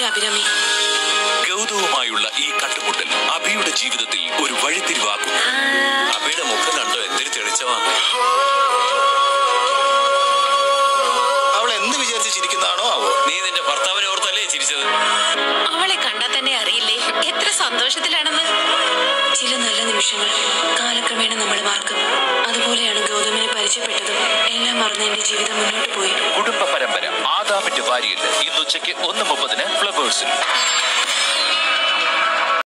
അഭിരാമി ഗൗതവുമായുള്ള ഈ കണ്ടുമുട്ടൽ അഭിയുടെ ജീവിതത്തിൽ ഒരു വഴിത്തിരിവാക്കും അഭിയുടെ മുഖം കണ്ടോ എന്തൊരു തെളിച്ചമാ അവൾ എന്ത് വിചാരിച്ച് ചിരിക്കുന്നതാണോ ആവോ നീ നിന്റെ ഭർത്താവിനെ ഓർത്തല്ലേ ചിരിച്ചത് അവളെ കണ്ടാൽ തന്നെ അറിയില്ലേ എത്ര സന്തോഷത്തിലാണെന്ന് ചില നല്ല നിമിഷങ്ങൾ കാലക്രമേണ നമ്മൾ മറക്കും അതുപോലെയാണ് ഗൗതമിനെ പരിചയപ്പെട്ടതും എല്ലാം മറന്ന് എന്റെ ജീവിതം മുന്നോട്ട് പോയി കുടുംബ പരമ്പര ആദാമിന്റെ ഭാര്യയിൽ ഇന്ന് ഉച്ചയ്ക്ക് ഒന്ന് മുപ്പതിന് ഫ്ലവേഴ്സിൽ